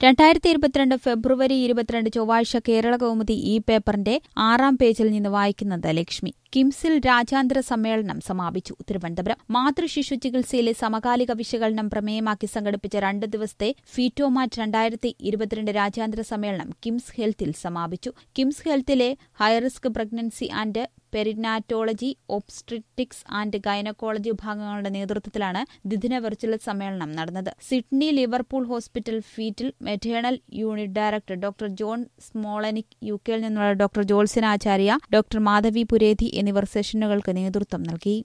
രണ്ടായിരത്തി ഇരുപത്തിരണ്ട് ഫെബ്രുവരി ഇരുപത്തിരണ്ട് ചൊവ്വാഴ്ച കേരള കൗമുദി ഈ പേപ്പറിന്റെ ആറാം പേജിൽ നിന്ന് വായിക്കുന്നത് ലക്ഷ്മി കിംസിൽ രാജ്യാന്തര സമ്മേളനം സമാപിച്ചു തിരുവനന്തപുരം മാതൃശിശു ചികിത്സയിലെ സമകാലിക വിശകലനം പ്രമേയമാക്കി സംഘടിപ്പിച്ച രണ്ട് ദിവസത്തെ ഫീറ്റോമാറ്റ് രണ്ടായിരത്തി ഇരുപത്തിരണ്ട് രാജ്യാന്തര സമ്മേളനം കിംസ് ഹെൽത്തിൽ സമാപിച്ചു കിംസ് ഹെൽത്തിലെ high risk pregnancy and perinatology obstetrics and gynaecology വിഭാഗങ്ങളുടെ നേതൃത്വത്തിലാണ് ദ്വിദിന വെർച്വൽ സമ്മേളനം നടന്നത് Sydney Liverpool hospital foetal maternal unit director doctor John Smolnik യു കെയിൽ നിന്നുള്ള ഡോക്ടർ ജോത്സനാചാര്യ ഡോക്ടർ മാധവി പുരേധി എന്നിവർ സെഷനുകൾക്ക് നേതൃത്വം നൽകി